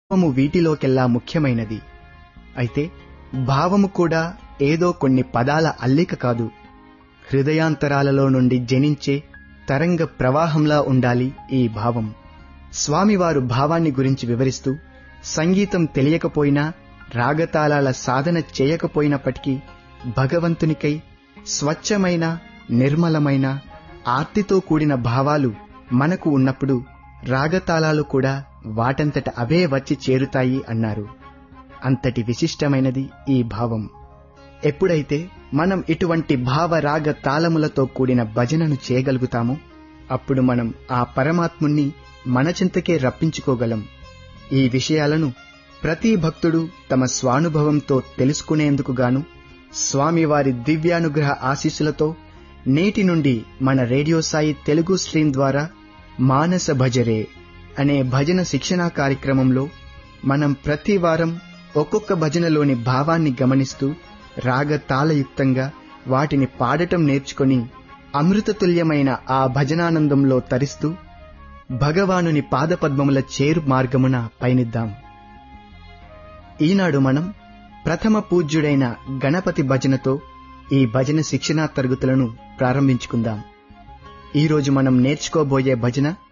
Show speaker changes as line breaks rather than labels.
భావము వీటిలోకెల్లా ముఖ్యమైనది అయితే భావము కూడా ఏదో కొన్ని పదాల అల్లిక కాదు హృదయాంతరాలలో నుండి జనించే తరంగ ప్రవాహంలా ఉండాలి ఈ భావం స్వామివారు భావాన్ని గురించి వివరిస్తూ సంగీతం తెలియకపోయినా రాగతాళాల సాధన చేయకపోయినప్పటికీ భగవంతునికై స్వచ్ఛమైన నిర్మలమైన ఆర్తితో కూడిన భావాలు మనకు ఉన్నప్పుడు రాగతాళాలు కూడా వాటంతట అవే వచ్చి చేరుతాయి అన్నారు అంతటి విశిష్టమైనది ఈ భావం ఎప్పుడైతే మనం ఇటువంటి భావరాగ తాళములతో కూడిన భజనను చేయగలుగుతామో అప్పుడు మనం ఆ పరమాత్ముణ్ణి మన చింతకే రప్పించుకోగలం ఈ విషయాలను ప్రతి భక్తుడు తమ స్వానుభవంతో తెలుసుకునేందుకు గాను స్వామివారి దివ్యానుగ్రహ ఆశీస్సులతో నేటి నుండి మన రేడియో సాయి తెలుగు స్ట్రీమ్ ద్వారా మానస భజరే అనే భజన శిక్షణా కార్యక్రమంలో మనం ప్రతి వారం ఒక్కొక్క భజనలోని భావాన్ని గమనిస్తూ రాగ తాళయుక్తంగా వాటిని పాడటం నేర్చుకొని అమృతతుల్యమైన ఆ భజనానందంలో తరిస్తూ భగవానుని పాదపద్మముల చేరు మార్గమున పయనిద్దాం ఈనాడు మనం ప్రథమ పూజ్యుడైన గణపతి భజనతో ఈ భజన శిక్షణా తరగతులను ప్రారంభించుకుందాం ఈరోజు మనం నేర్చుకోబోయే భజన